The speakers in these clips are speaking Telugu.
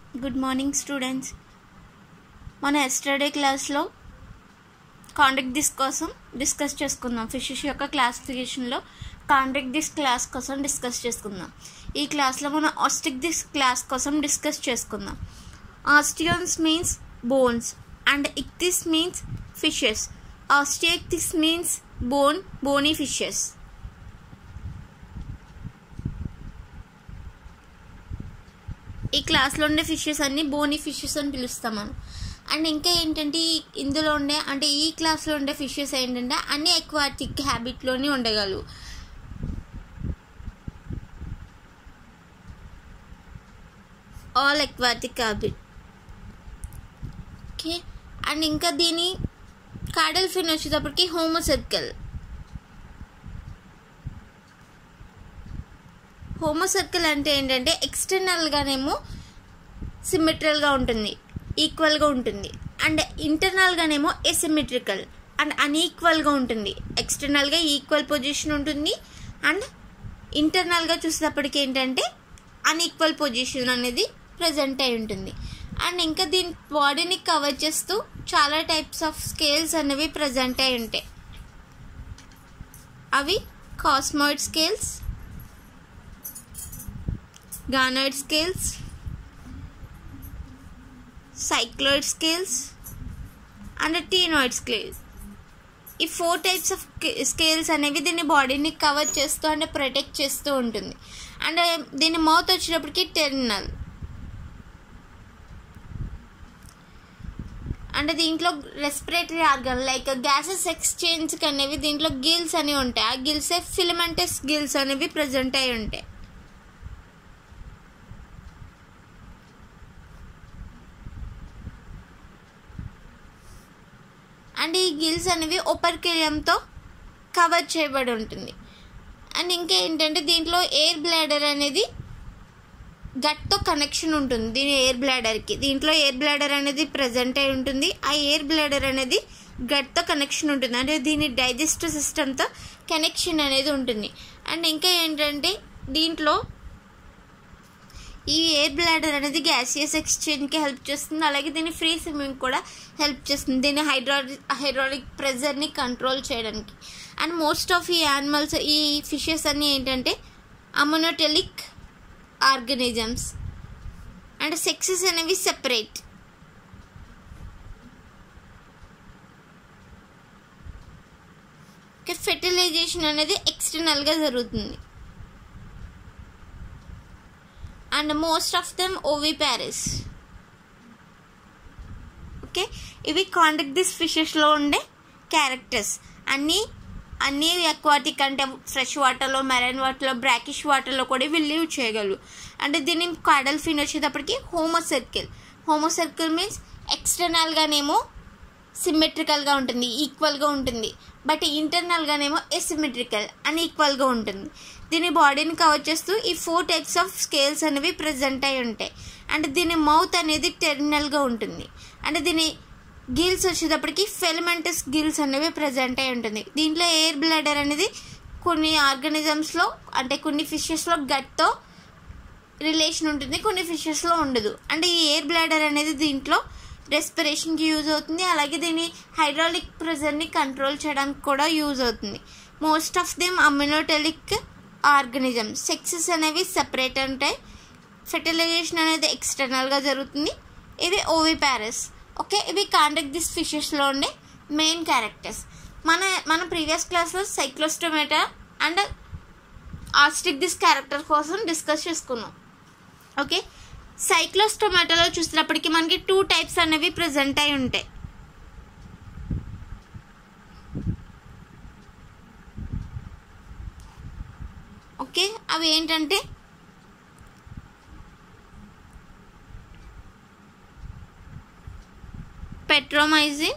గుడ్ మార్నింగ్ స్టూడెంట్స్ మన ఎస్టర్డే క్లాస్లో కాంటాక్ట్ దిస్ కోసం డిస్కస్ చేసుకుందాం ఫిషెస్ యొక్క క్లాసిఫికేషన్లో కాంటాక్ట్ దిస్ క్లాస్ కోసం డిస్కస్ చేసుకుందాం ఈ క్లాస్లో మనం ఆస్టిక్ దిస్ క్లాస్ కోసం డిస్కస్ చేసుకుందాం osteons means bones and ichthys means fishes Osteichthyes means bone bony fishes ఈ క్లాస్లో ఉండే ఫిషెస్ అన్ని బోనీ ఫిషెస్ అని పిలుస్తాం మనం అండ్ ఇంకా ఏంటంటే ఈ ఇందులో ఉండే అంటే ఈ క్లాస్లో ఉండే ఫిషెస్ ఏంటంటే అన్ని ఎక్వాటిక్ హ్యాబిట్లోనే ఉండగలవు all aquatic habit okay and ఇంకా దీని కాడల్ ఫిన్ వచ్చేటప్పటికి హోమోసర్కల్ హోమోసర్కిల్ అంటే ఏంటంటే ఎక్స్టర్నల్గానేమో సిమెట్రల్గా ఉంటుంది ఈక్వల్గా ఉంటుంది అండ్ ఇంటర్నల్గానేమో ఎసిమెట్రికల్ అండ్ అన్ఈక్వల్గా ఉంటుంది ఎక్స్టర్నల్గా ఈక్వల్ పొజిషన్ ఉంటుంది అండ్ ఇంటర్నల్గా చూసేటప్పటికి ఏంటంటే అన్ఈక్వల్ పొజిషన్ అనేది ప్రజెంట్ అయి ఉంటుంది అండ్ ఇంకా దీని బాడీని కవర్ చేస్తూ చాలా టైప్స్ ఆఫ్ స్కేల్స్ అనేవి ప్రజెంట్ అయి ఉంటాయి అవి cosmoid scales ganoid scales cycloid scales and ctenoid scales ఈ ఫోర్ టైప్స్ ఆఫ్ స్కేల్స్ అనేవి దీని బాడీని కవర్ చేస్తూ అంటే ప్రొటెక్ట్ చేస్తూ ఉంటుంది అండ్ దీని మౌత్ వచ్చేటప్పటికి టెర్మినల్ అంటే దీంట్లో respiratory organ like gases exchange అనేవి దీంట్లో గిల్స్ అనేవి ఉంటాయి ఆ గిల్సే ఫిలమెంటస్ గిల్స్ అనేవి ప్రజెంట్ అయి ఉంటాయి అండ్ ఈ గిల్స్ అనేవి ఓపర్కిలియంతో కవర్ చేయబడి ఉంటుంది అండ్ ఇంకా ఏంటంటే దీంట్లో ఎయిర్ బ్లాడర్ అనేది గట్తో కనెక్షన్ ఉంటుంది దీని ఎయిర్ బ్లాడర్కి దీంట్లో ఎయిర్ బ్లాడర్ అనేది ప్రజెంట్ అయి ఉంటుంది ఆ ఎయిర్ బ్లాడర్ అనేది గట్తో కనెక్షన్ ఉంటుంది అంటే దీని డైజెస్టివ్ సిస్టమ్తో కనెక్షన్ అనేది ఉంటుంది అండ్ ఇంకా ఏంటంటే దీంట్లో ఈ ఎయిర్ బ్లాడర్ అనేది గ్యాసియస్ ఎక్స్చేంజ్కి హెల్ప్ చేస్తుంది అలాగే దీని ఫ్రీ స్విమ్మింగ్ కూడా హెల్ప్ చేస్తుంది దీని హైడ్రాలిక్ హైడ్రాలిక్ ప్రెజర్ని కంట్రోల్ చేయడానికి అండ్ మోస్ట్ ఆఫ్ ఈ యానిమల్స్ ఈ ఫిషెస్ అన్నీ ఏంటంటే అమోనోటెలిక్ ఆర్గనిజమ్స్ అండ్ సెక్సెస్ అనేవి సెపరేట్ ఫెర్టిలైజేషన్ అనేది ఎక్స్టర్నల్గా జరుగుతుంది and most of them oviparous okay ఇవి కాంటాక్ట్ దిస్ ఫిషెస్లో ఉండే క్యారెక్టర్స్ అన్నీ అన్నీ అక్వాటిక్ అంటే ఫ్రెష్ వాటర్లో మెరైన్ వాటర్లో బ్రాకిష్ వాటర్లో కూడా ఇవి లివ్ చేయగలరు అంటే దీని కాడల్ ఫిన్ వచ్చేటప్పటికి హోమోసర్కిల్ హోమోసర్కిల్ మీన్స్ ఎక్స్టర్నల్గానేమో సిమెట్రికల్గా ఉంటుంది ఈక్వల్గా ఉంటుంది బట్ ఇంటర్నల్గానేమో ఎసిమెట్రికల్ అన్ఈక్వల్గా ఉంటుంది దీని బాడీని కవర్ చేస్తూ ఈ ఫోర్ టైప్స్ ఆఫ్ స్కేల్స్ అనేవి ప్రజెంట్ అయి ఉంటాయి అంటే దీని మౌత్ అనేది టెర్మినల్గా ఉంటుంది అంటే దీని గిల్స్ వచ్చేటప్పటికి ఫెలిమెంటస్ గిల్స్ అనేవి ప్రజెంట్ అయి ఉంటుంది దీంట్లో ఎయిర్ బ్లాడర్ అనేది కొన్ని ఆర్గానిజమ్స్లో అంటే కొన్ని ఫిషెస్లో గట్తో రిలేషన్ ఉంటుంది కొన్ని ఫిషెస్లో ఉండదు అంటే ఈ ఎయిర్ బ్లాడర్ అనేది దీంట్లో రెస్పిరేషన్కి యూజ్ అవుతుంది అలాగే దీని హైడ్రాలిక్ ప్రెజర్ని కంట్రోల్ చేయడానికి కూడా యూజ్ అవుతుంది most of them ammonotelic organism sexes అనేవి సెపరేట్ ఉంటాయి ఫెర్టిలైజేషన్ అనేది ఎక్స్టర్నల్గా జరుగుతుంది ఇవి ఓవి ప్యారెస్ ఓకే ఇవి కాంటాక్ట్ దిస్ ఫిషెస్లో ఉండే మెయిన్ క్యారెక్టర్స్ మన మన ప్రీవియస్ క్లాస్లో Cyclostomata and Osteichthyes character కోసం డిస్కస్ చేసుకున్నాం ఓకే సైక్లోస్టోమాటోలో చూసినప్పటికీ మనకి టూ టైప్స్ అనేవి ప్రజెంట్ అయి ఉంటాయి ఓకే అవి ఏంటంటే పెట్రోమైజిన్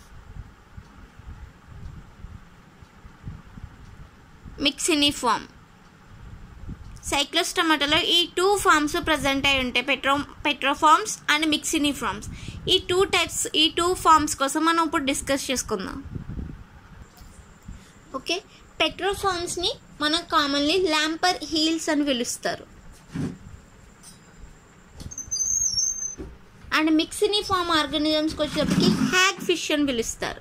మిక్సినిఫామ్ సైక్లోస్టమాటోలో ఈ టూ ఫార్మ్స్ ప్రజెంట్ అయి ఉంటాయి పెట్రో పెట్రోఫార్మ్స్ అండ్ మిక్సినిఫార్మ్స్ ఈ టూ టైప్స్ ఈ టూ ఫార్మ్స్ కోసం మనం ఇప్పుడు డిస్కస్ చేసుకుందాం ఓకే పెట్రోఫార్మ్స్ని మనం కామన్లీ ల్యాంపర్ హీల్స్ అని పిలుస్తారు అండ్ మిక్సిని ఫామ్ ఆర్గానిజమ్స్కి వచ్చేటప్పటికి హ్యాగ్ ఫిష్ అని పిలుస్తారు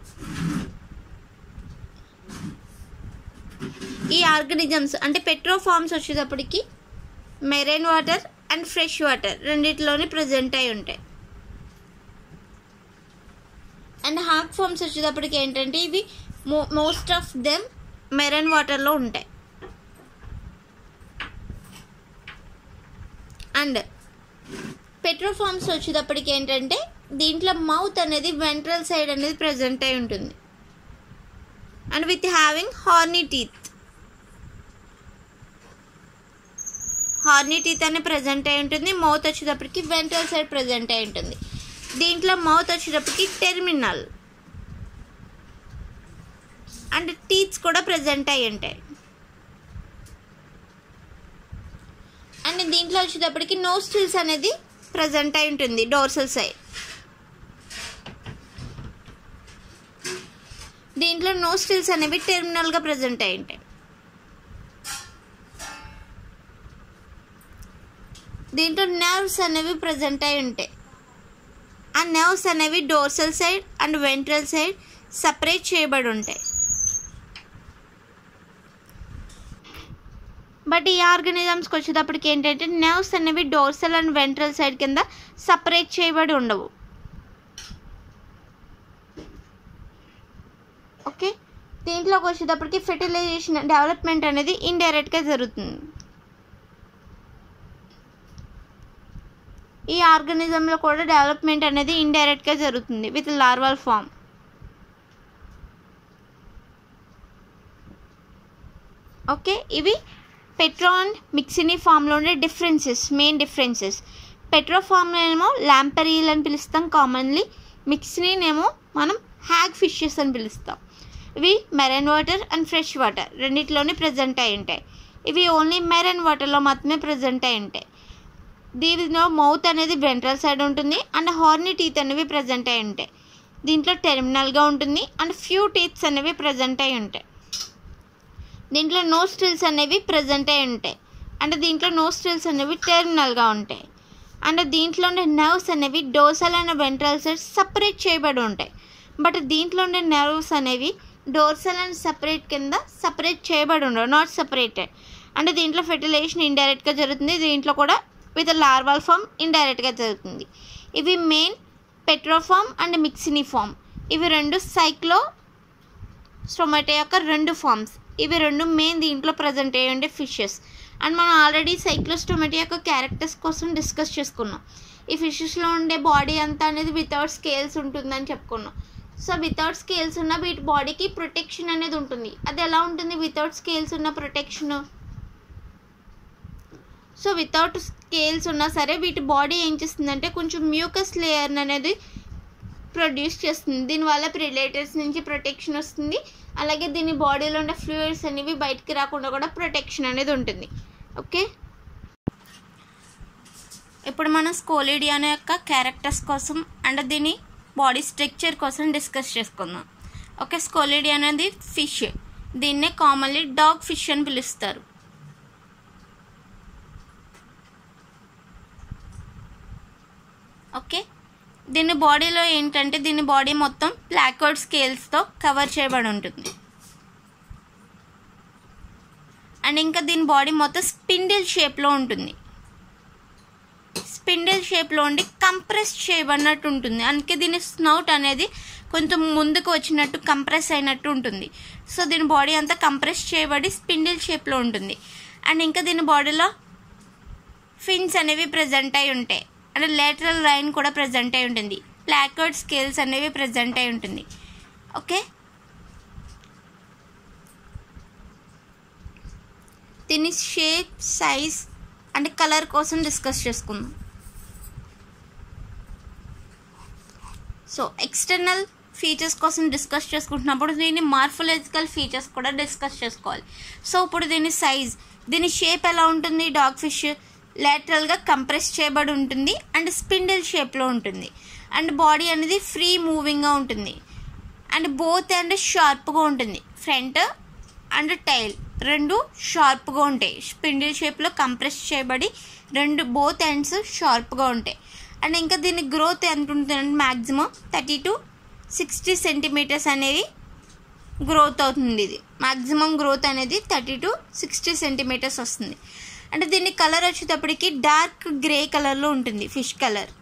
ఈ ఆర్గానిజమ్స్ అంటే పెట్రోఫార్మ్స్ వచ్చేటప్పటికి marine water and fresh water రెండిట్లోనే ప్రజెంట్ అయి ఉంటాయి అండ్ హాక్ ఫార్మ్స్ వచ్చేటప్పటికి ఏంటంటే ఇవి మో మోస్ట్ ఆఫ్ దెమ్ మెరైన్ వాటర్లో ఉంటాయి అండ్ పెట్రోఫార్మ్స్ వచ్చేటప్పటికి ఏంటంటే దీంట్లో మౌత్ అనేది వెంట్రల్ సైడ్ అనేది ప్రజెంట్ అయి ఉంటుంది and with having horny teeth horny teeth అనేది ప్రజెంట్ అయి ఉంటుంది మౌత్ వచ్చేటప్పటికి వెంట్రల్ సైడ్ ప్రజెంట్ అయి ఉంటుంది దీంట్లో మౌత్ వచ్చేటప్పటికి టెర్మినల్ అండ్ టీత్స్ కూడా ప్రజెంట్ అయి ఉంటాయి అండ్ దీంట్లో వచ్చేటప్పటికి నోస్టిల్స్ అనేది ప్రజెంట్ అయి ఉంటుంది డోర్సల్ సైడ్ దీంట్లో నోస్టిల్స్ అనేవి టెర్మినల్గా ప్రజెంట్ అయి ఉంటాయి దీంట్లో నర్వ్స్ అనేవి ప్రజెంట్ అయి ఉంటాయి ఆ నర్వ్స్ అనేవి dorsal side and ventral side separate చేయబడి ఉంటాయి బట్ ఈ ఆర్గానిజమ్స్కి వచ్చేటప్పటికి ఏంటంటే నర్వ్స్ అనేవి డోర్సల్ అండ్ వెంట్రల్ సైడ్ కింద సపరేట్ చేయబడి ఉండవు ఓకే దీంట్లోకి వచ్చేటప్పటికి ఫెర్టిలైజేషన్ డెవలప్మెంట్ అనేది ఇండైరెక్ట్గా జరుగుతుంది ఈ ఆర్గానిజంలో కూడా డెవలప్మెంట్ అనేది ఇండైరెక్ట్గా జరుగుతుంది విత్ లార్వల్ ఫామ్ ఓకే ఇవి పెట్రాన్ మిక్సినీ ఫామ్లో ఉండే డిఫరెన్సెస్ మెయిన్ డిఫరెన్సెస్ పెట్రో ఫామ్లో ఏమో ల్యాంపరీల్ అని పిలుస్తాం కామన్లీ మిక్సినీనేమో మనం హ్యాగ్ ఫిషెస్ అని పిలుస్తాం ఇవి marine water and fresh water రెండిట్లోనే ప్రజెంట్ అయి ఉంటాయి ఇవి ఓన్లీ మెరైన్ వాటర్లో మాత్రమే ప్రజెంట్ అయి ఉంటాయి దీనిలో మౌత్ అనేది వెంట్రల్ సైడ్ ఉంటుంది అండ్ హార్నీ టీత్ అనేవి ప్రజెంట్ అయి ఉంటాయి దీంట్లో టెర్మినల్గా ఉంటుంది అండ్ ఫ్యూ టీత్స్ అనేవి ప్రజెంట్ అయి ఉంటాయి దీంట్లో నో స్టిల్స్ అనేవి ప్రజెంట్ అయి ఉంటాయి అంటే దీంట్లో నో స్టిల్స్ అనేవి టెర్మినల్గా ఉంటాయి అండ్ దీంట్లో ఉండే నర్వ్స్ అనేవి dorsal and ventral side separate చేయబడి ఉంటాయి బట్ దీంట్లో ఉండే నర్వ్స్ అనేవి డోర్సల్ అండ్ సపరేట్ కింద సపరేట్ చేయబడి ఉండవు నాట్ సపరేటెడ్ అంటే దీంట్లో ఫెర్టిలైజేషన్ ఇండైరెక్ట్గా జరుగుతుంది దీంట్లో కూడా విత్ లార్వాల్ ఫామ్ ఇండైరెక్ట్గా జరుగుతుంది ఇవి main petroform and myxini form ఇవి రెండు సైక్లో స్టొమాటో యొక్క రెండు ఫామ్స్ ఇవి రెండు మెయిన్ దీంట్లో ప్రజెంట్ అయ్యి ఉండే ఫిషెస్ అండ్ మనం ఆల్రెడీ సైక్లోస్టోమేటి యొక్క క్యారెక్టర్స్ కోసం డిస్కస్ చేసుకున్నాం ఈ ఫిషెస్లో ఉండే బాడీ అంతా అనేది వితౌట్ స్కేల్స్ ఉంటుందని చెప్పుకున్నాం సో వితౌట్ స్కేల్స్ ఉన్న వీటి బాడీకి ప్రొటెక్షన్ అనేది ఉంటుంది అది ఎలా ఉంటుంది వితౌట్ స్కేల్స్ ఉన్న ప్రొటెక్షన్ సో వితౌట్ స్కేల్స్ ఉన్నా సరే వీటి బాడీ ఏం చేస్తుందంటే కొంచెం మ్యూకస్ లేయర్ అనేది ప్రొడ్యూస్ చేస్తుంది దీనివల్ల ప్రిలేటర్స్ నుంచి ప్రొటెక్షన్ వస్తుంది అలాగే దీని బాడీలో ఉండే ఫ్లూయిడ్స్ అనేవి బయటికి రాకుండా కూడా ప్రొటెక్షన్ అనేది ఉంటుంది ఓకే ఇప్పుడు మనం స్కోలిడియానా యొక్క క్యారెక్టర్స్ కోసం అండ్ దీని బాడీ స్ట్రక్చర్ కోసం డిస్కస్ చేసుకుందాం ఓకే స్కోలిడియా అనేది ఫిష్ దీన్నే కామన్లీ డాగ్ ఫిష్ అని పిలుస్తారు ఓకే దీని బాడీలో ఏంటంటే దీని బాడీ మొత్తం ప్లాక్వర్డ్ స్కేల్స్తో కవర్ చేయబడి ఉంటుంది అండ్ ఇంకా దీని బాడీ మొత్తం స్పిండిల్ షేప్లో ఉంటుంది స్పిండిల్ షేప్లో ఉండి కంప్రెస్ చేయబడినట్టు ఉంటుంది అందుకే దీని స్నౌట్ అనేది కొంచెం ముందుకు వచ్చినట్టు కంప్రెస్ అయినట్టు ఉంటుంది సో దీని బాడీ అంతా కంప్రెస్ చేయబడి స్పిండిల్ షేప్లో ఉంటుంది అండ్ ఇంకా దీని బాడీలో ఫిన్స్ అనేవి ప్రజెంట్ అయి ఉంటాయి అండ్ లేటరల్ లైన్ కూడా ప్రజెంట్ అయి ఉంటుంది ప్లాక్వర్డ్ స్కేల్స్ అనేవి ప్రజెంట్ అయి ఉంటుంది ఓకే దీని షేప్ సైజ్ అండ్ కలర్ కోసం డిస్కస్ చేసుకుందాం సో ఎక్స్టర్నల్ ఫీచర్స్ కోసం డిస్కస్ చేసుకుంటున్నప్పుడు దీని మార్ఫోలజికల్ ఫీచర్స్ కూడా డిస్కస్ చేసుకోవాలి సో ఇప్పుడు దీని సైజ్ దీని షేప్ ఎలా ఉంటుంది డాగ్ ఫిష్ లాటరల్గా కంప్రెస్ చేయబడి ఉంటుంది అండ్ స్పిండిల్ షేప్లో ఉంటుంది అండ్ బాడీ అనేది ఫ్రీ మూవింగ్గా ఉంటుంది అండ్ బోత్ అండ్ షార్ప్గా ఉంటుంది ఫ్రంట్ అండ్ టైల్ రెండు షార్ప్గా ఉంటాయి స్పిండిల్ షేప్లో కంప్రెస్ చేయబడి రెండు బోత్ ఎండ్స్ షార్ప్గా ఉంటాయి అండ్ ఇంకా దీని గ్రోత్ ఎంత ఉంటుందంటే maximum thirty to sixty centimetres అనేది గ్రోత్ అవుతుంది ఇది మ్యాక్సిమం గ్రోత్ అనేది థర్టీ టు సిక్స్టీ సెంటీమీటర్స్ వస్తుంది అంటే దీని కలర్ వచ్చేటప్పటికి డార్క్ గ్రే కలర్లో ఉంటుంది ఫిష్ కలర్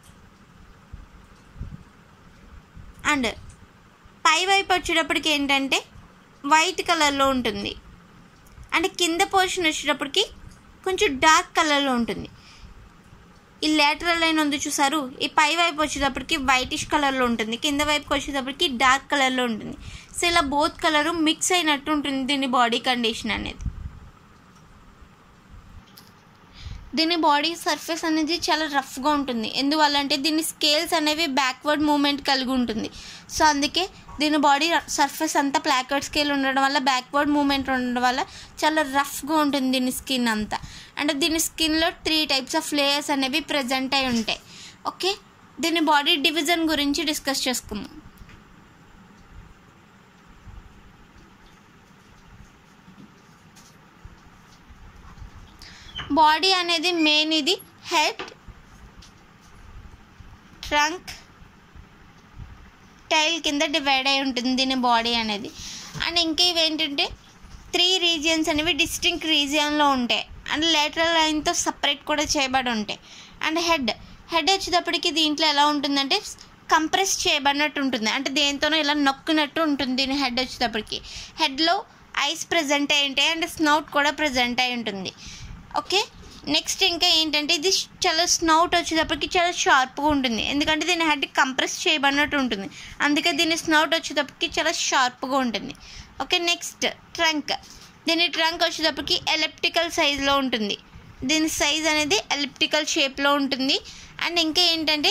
అండ్ పై వైపు వచ్చేటప్పటికి ఏంటంటే వైట్ కలర్లో ఉంటుంది అండ్ కింద పోర్షన్ వచ్చేటప్పటికి కొంచెం డార్క్ కలర్లో ఉంటుంది ఈ లేటరల్ లైన్ ఉంది చూసారు ఈ పై వైపు వచ్చేటప్పటికి వైటిష్ కలర్లో ఉంటుంది కింద వైపుకి వచ్చేటప్పటికి డార్క్ కలర్లో ఉంటుంది సో ఇలా బోత్ కలరు మిక్స్ అయినట్టు ఉంటుంది దీని బాడీ కండిషన్ అనేది దీని బాడీ సర్ఫేస్ అనేది చాలా రఫ్గా ఉంటుంది ఎందువల్ల అంటే దీని స్కేల్స్ అనేవి బ్యాక్వర్డ్ మూమెంట్ కలిగి ఉంటుంది సో అందుకే దీని బాడీ సర్ఫేస్ అంతా ప్లాకర్డ్ స్కేల్ ఉండడం వల్ల బ్యాక్వర్డ్ మూమెంట్ ఉండడం వల్ల చాలా రఫ్గా ఉంటుంది దీని స్కిన్ అంతా అంటే దీని స్కిన్లో త్రీ టైప్స్ ఆఫ్ లేయర్స్ అనేవి ప్రజెంట్ అయి ఉంటాయి ఓకే దీని బాడీ డివిజన్ గురించి డిస్కస్ చేసుకుందాం బాడీ అనేది మెయిన్ ఇది హెడ్ ట్రంక్ టైల్ కింద డివైడ్ అయి ఉంటుంది దీని బాడీ అనేది అండ్ ఇంకా ఇవేంటంటే త్రీ రీజియన్స్ అనేవి డిస్టింక్ట్ రీజియన్లో ఉంటాయి అండ్ లేటరల్ లైన్తో సపరేట్ కూడా చేయబడి ఉంటాయి అండ్ హెడ్ హెడ్ వచ్చేటప్పటికి దీంట్లో ఎలా ఉంటుందంటే కంప్రెస్ చేయబడినట్టు ఉంటుంది అంటే దేంతోనో ఇలా నొక్కినట్టు ఉంటుంది దీని హెడ్ వచ్చేటప్పటికి హెడ్లో ఐస్ ప్రజెంట్ అయి ఉంటాయి అండ్ స్నౌట్ కూడా ప్రజెంట్ అయి ఉంటుంది ఓకే నెక్స్ట్ ఇంకా ఏంటంటే ఇది చాలా స్నౌట్ వచ్చేటప్పటికి చాలా షార్ప్గా ఉంటుంది ఎందుకంటే దీని హెడ్ కంప్రెస్ చేయబడినట్టు ఉంటుంది అందుకే దీని స్నౌట్ వచ్చేటప్పటికి చాలా షార్ప్గా ఉంటుంది ఓకే నెక్స్ట్ ట్రంక్ దీని ట్రంక్ వచ్చేటప్పటికి ఎలప్టికల్ సైజులో ఉంటుంది దీని సైజ్ అనేది ఎలిప్టికల్ షేప్లో ఉంటుంది అండ్ ఇంకా ఏంటంటే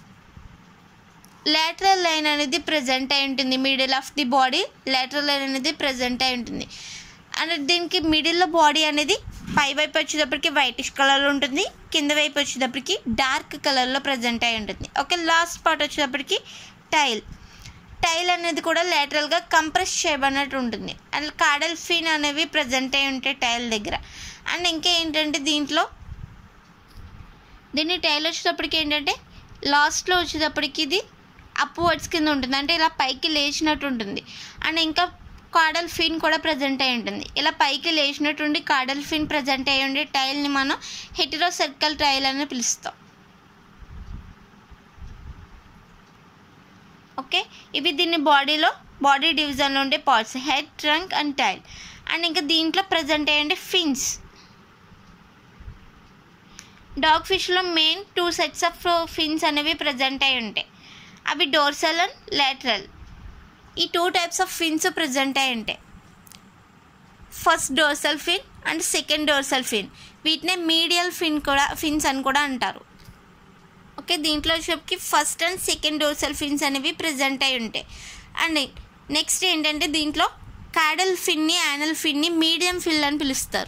లేటరల్ లైన్ అనేది ప్రజెంట్ అయి ఉంటుంది middle of the body lateral line అనేది ప్రజెంట్ అయి ఉంటుంది అండ్ దీనికి మిడిల్లో బాడీ అనేది పై వైపు వచ్చేటప్పటికి వైటిష్ కలర్లో ఉంటుంది కింద వైపు వచ్చేటప్పటికి డార్క్ కలర్లో ప్రజెంట్ అయి ఉంటుంది ఓకే లాస్ట్ పార్ట్ వచ్చేటప్పటికి టైల్ టైల్ అనేది కూడా లేటరల్గా కంప్రెస్ చేయబడినట్టు ఉంటుంది అండ్ కాడల్ ఫిన్ అనేవి ప్రజెంట్ అయి ఉంటాయి టైల్ దగ్గర అండ్ ఇంకా ఏంటంటే దీంట్లో దీన్ని టైల్ వచ్చేటప్పటికి ఏంటంటే లాస్ట్లో వచ్చేటప్పటికి ఇది అప్వర్డ్స్ కింద ఉంటుంది అంటే ఇలా పైకి లేచినట్టు ఉంటుంది అండ్ ఇంకా కాడల్ ఫిన్ కూడా ప్రజెంట్ అయి ఉంటుంది ఇలా పైకి లేచినట్టుండి కాడల్ ఫిన్ ప్రజెంట్ అయి ఉండే టైల్ని మనం హెటిరో సర్కిల్ టైల్ అని పిలుస్తాం ఓకే ఇవి దీన్ని బాడీలో బాడీ డివిజన్లో ఉండే parts head trunk and tail and ఇంకా దీంట్లో ప్రజెంట్ అయ్యండి ఫిన్స్ డాగ్ ఫిష్లో main two sets of fins అనేవి ప్రజెంట్ అయి ఉంటాయి అవి డోర్సల్ అండ్ లాటరల్ ఈ two types of fins present అయి ఉంటాయి first dorsal fin and second dorsal fin వీటినే మీడియల్ ఫిన్ కూడా ఫిన్స్ అని కూడా అంటారు ఓకే దీంట్లో వచ్చేప్పటికి first and second dorsal fins అనేవి ప్రజెంట్ అయి ఉంటాయి అండ్ నెక్స్ట్ ఏంటంటే దీంట్లో కాడల్ ఫిన్ని యానల్ ఫిన్ని మీడియం ఫిల్ అని పిలుస్తారు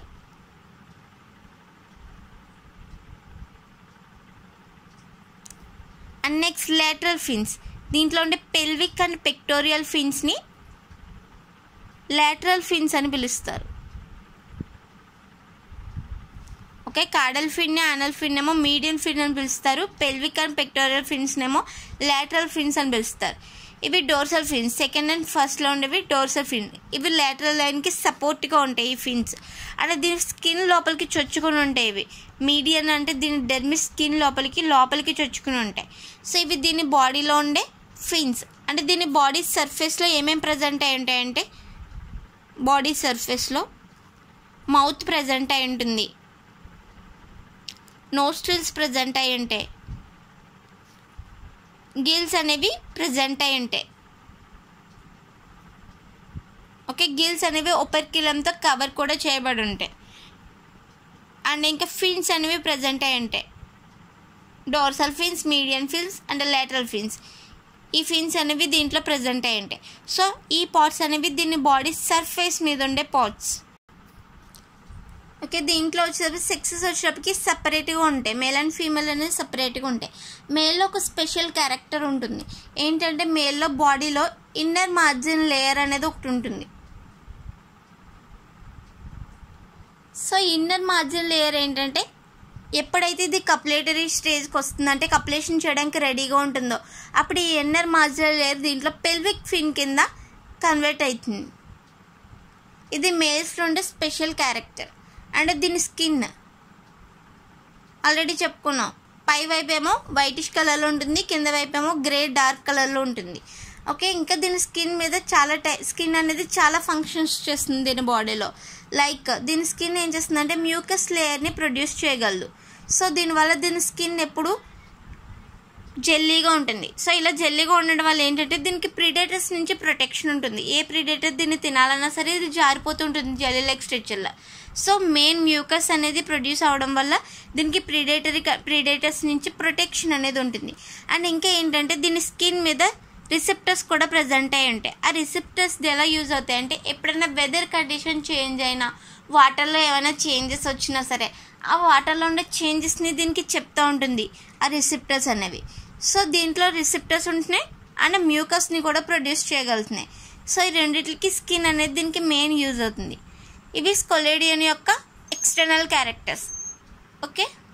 అండ్ నెక్స్ట్ లేటరల్ ఫిన్స్ దీంట్లో ఉండే పెల్విక్ అండ్ పెక్టోరియల్ ఫిన్స్ని లేటరల్ ఫిన్స్ అని పిలుస్తారు ఓకే కాడల్ ఫిన్ అనల్ ఫిన్ ఏమో మీడియం ఫిన్ అని పిలుస్తారు పెల్విక్ అండ్ పెక్టోరియల్ ఫిన్స్ ఏమో లేటరల్ ఫిన్స్ అని పిలుస్తారు ఇవి డోర్సల్ ఫిన్స్ సెకండ్ అండ్ ఫస్ట్లో ఉండేవి డోర్సల్ ఫిన్ ఇవి లేటరల్ లైన్కి సపోర్ట్గా ఉంటాయి ఈ ఫిన్స్ అంటే దీని స్కిన్ లోపలికి చొచ్చుకుని ఉంటాయి ఇవి మీడియన్ అంటే దీని డెర్మి స్కిన్ లోపలికి లోపలికి చొచ్చుకుని ఉంటాయి సో ఇవి దీని బాడీలో ఉండే ఫిన్స్ అంటే దీని బాడీ సర్ఫేస్లో ఏమేమి ప్రజెంట్ అయి ఉంటాయంటే బాడీ సర్ఫేస్లో మౌత్ ప్రజెంట్ అయి ఉంటుంది నోస్ట్రిల్స్ ప్రజెంట్ అయి ఉంటాయి గిల్స్ అనేవి ప్రజెంట్ అయి ఉంటాయి ఓకే గిల్స్ అనేవి ఒపర్కిలంతో కవర్ కూడా చేయబడి ఉంటాయి అండ్ ఇంకా ఫిన్స్ అనేవి ప్రజెంట్ అయి ఉంటాయి dorsal fins medium fins and lateral fins ఈ ఫిన్స్ అనేవి దీంట్లో ప్రజెంట్ అయి ఉంటాయి సో ఈ పార్ట్స్ అనేవి దీని బాడీ సర్ఫేస్ మీద ఉండే పార్ట్స్ ఓకే దీంట్లో వచ్చేటప్పుడు సెక్సెస్ వచ్చేటప్పటికి సపరేట్గా ఉంటాయి మేల్ అండ్ ఫీమేల్ అనేది సపరేట్గా ఉంటాయి మేల్లో ఒక స్పెషల్ క్యారెక్టర్ ఉంటుంది ఏంటంటే మేల్లో బాడీలో ఇన్నర్ మార్జిన్ లేయర్ అనేది ఒకటి ఉంటుంది సో ఇన్నర్ మార్జిన్ లేయర్ ఏంటంటే ఎప్పుడైతే ఇది కప్లేటరీ స్టేజ్కి వస్తుంది అంటే కప్లేషన్ చేయడానికి రెడీగా ఉంటుందో అప్పుడు ఈ ఎన్నర్ మాజులర్ లేయర్ దీంట్లో పెల్విక్ ఫిన్ కింద కన్వర్ట్ అవుతుంది ఇది మేల్స్లో ఉండే స్పెషల్ క్యారెక్టర్ అండ్ దీని స్కిన్ ఆల్రెడీ చెప్పుకున్నాం పై వైపు ఏమో వైటిష్ కలర్లో ఉంటుంది కింద వైపు ఏమో గ్రే డార్క్ కలర్లో ఉంటుంది ఓకే ఇంకా దీని స్కిన్ మీద చాలా టై స్కిన్ అనేది చాలా ఫంక్షన్స్ చేస్తుంది దీని బాడీలో లైక్ దీని స్కిన్ ఏం చేస్తుంది అంటే మ్యూకస్ లేయర్ని ప్రొడ్యూస్ చేయగలదు సో దీనివల్ల దీని స్కిన్ ఎప్పుడు జెల్లీగా ఉంటుంది సో ఇలా జెల్లీగా ఉండడం వల్ల ఏంటంటే దీనికి ప్రిడేటర్స్ నుంచి ప్రొటెక్షన్ ఉంటుంది ఏ ప్రిడేటర్ దీన్ని తినాలన్నా సరే ఇది జారిపోతుంటుంది జెల్లీ లైక్ స్ట్రెచర్లో సో మెయిన్ మ్యూకస్ అనేది ప్రొడ్యూస్ అవడం వల్ల దీనికి ప్రిడేటరీ ప్రిడేటర్స్ నుంచి ప్రొటెక్షన్ అనేది ఉంటుంది అండ్ ఇంకా ఏంటంటే దీని స్కిన్ మీద రిసెప్టర్స్ కూడా ప్రజెంట్ అయి ఉంటాయి ఆ రిసెప్టర్స్ ఎలా యూజ్ అవుతాయి అంటే ఎప్పుడైనా వెదర్ కండిషన్ చేంజ్ అయినా వాటర్లో ఏమైనా చేంజెస్ వచ్చినా సరే ఆ వాటర్లో ఉండే చేంజెస్ని దీనికి చెప్తూ ఉంటుంది ఆ రిసెప్టర్స్ అనేవి సో దీంట్లో రిసెప్టర్స్ ఉంటున్నాయి అండ్ మ్యూకస్ని కూడా ప్రొడ్యూస్ చేయగలుగుతున్నాయి సో ఈ రెండింటికి స్కిన్ అనేది దీనికి మెయిన్ యూజ్ అవుతుంది ఇవి స్కొలేడియన్ యొక్క ఎక్స్టర్నల్ క్యారెక్టర్స్ ఓకే